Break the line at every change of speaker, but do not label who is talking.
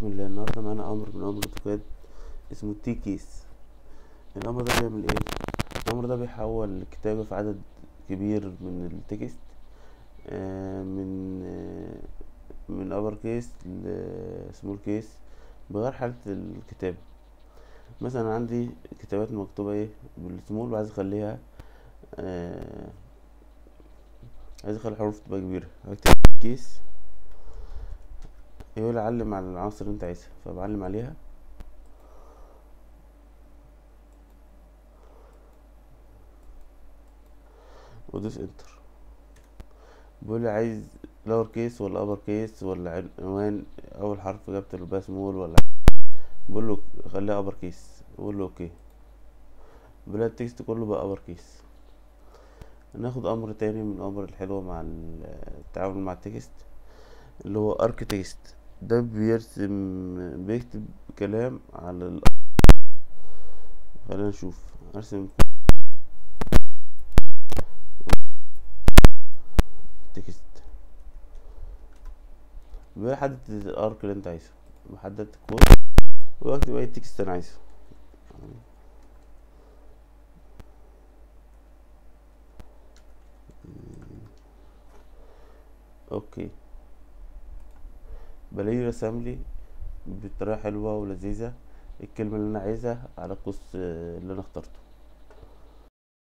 بسم الله النهارده معانا امر من امر اوتوكاد اسمه تي كيس الامر ده بيعمل ايه الامر ده بيحول الكتابة في عدد كبير من التكست آه، من آه، من ابر كيس لسمول كيس بغير حالة الكتابة مثلا عندي كتابات مكتوبة ايه بالسمول وعايز اخليها آه، عايز اخلي الحروف تبقى كبيرة هكتب كيس يقول علم على العناصر اللي انت عايزها فبعلم عليها وادوس انتر بيقول لي عايز لور كيس ولا ابر كيس ولا عنوان اول حرف جبت له سمول ولا بقول له خليها ابر كيس بقول له اوكي بلا التكست كله بقى ابر كيس ناخد امر تاني من الامر الحلوة مع التعامل مع التكست اللي هو ارك تكست ده بيرسم بيكتب كلام على ال خلينا نشوف ارسم تكست بحدد الارك اللي انت عايزه بحدد الكود واكتب اي تكست انا عايزه اوكي بلاقيه رسم لي بطريقة حلوة ولذيذة الكلمة اللي انا عايزها على القوس اللي انا اخترته